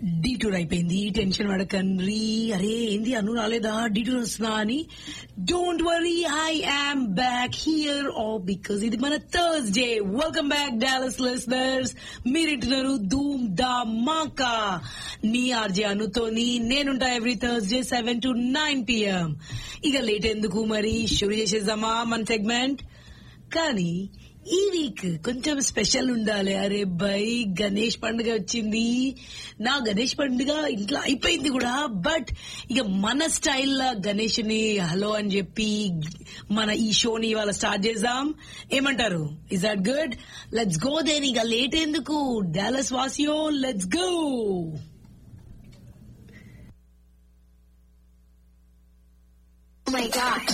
D tour అయిపోయింది tension పడకండి అరే ఏంది అను రాలేదా డీ టూర్ వస్తున్నా అని don't worry I am back here oh because ఇది మన Thursday welcome back Dallas listeners మీరింటున్నారు ధూమ్ దా మాకా నీ ఆర్జే అనుతోని నేనుంటా every Thursday seven to nine PM ఇక లేట్ ఎందుకు మరి షురు చేసేద్దామా మన సెగ్మెంట్ కానీ ఈ వీక్ కొంచెం స్పెషల్ ఉండాలి అరే బై గణేష్ పండుగ వచ్చింది నా గణేష్ పండుగ ఇంట్లో అయిపోయింది కూడా బట్ ఇక మన స్టైల్లో గణేష్ ని హలో అని చెప్పి మన ఈ షోని ఇవాళ స్టార్ట్ చేద్దాం ఏమంటారు is that good let's go there ఇక లేట్ ఎందుకు డాలస్ వాసియో let's go Oh my god.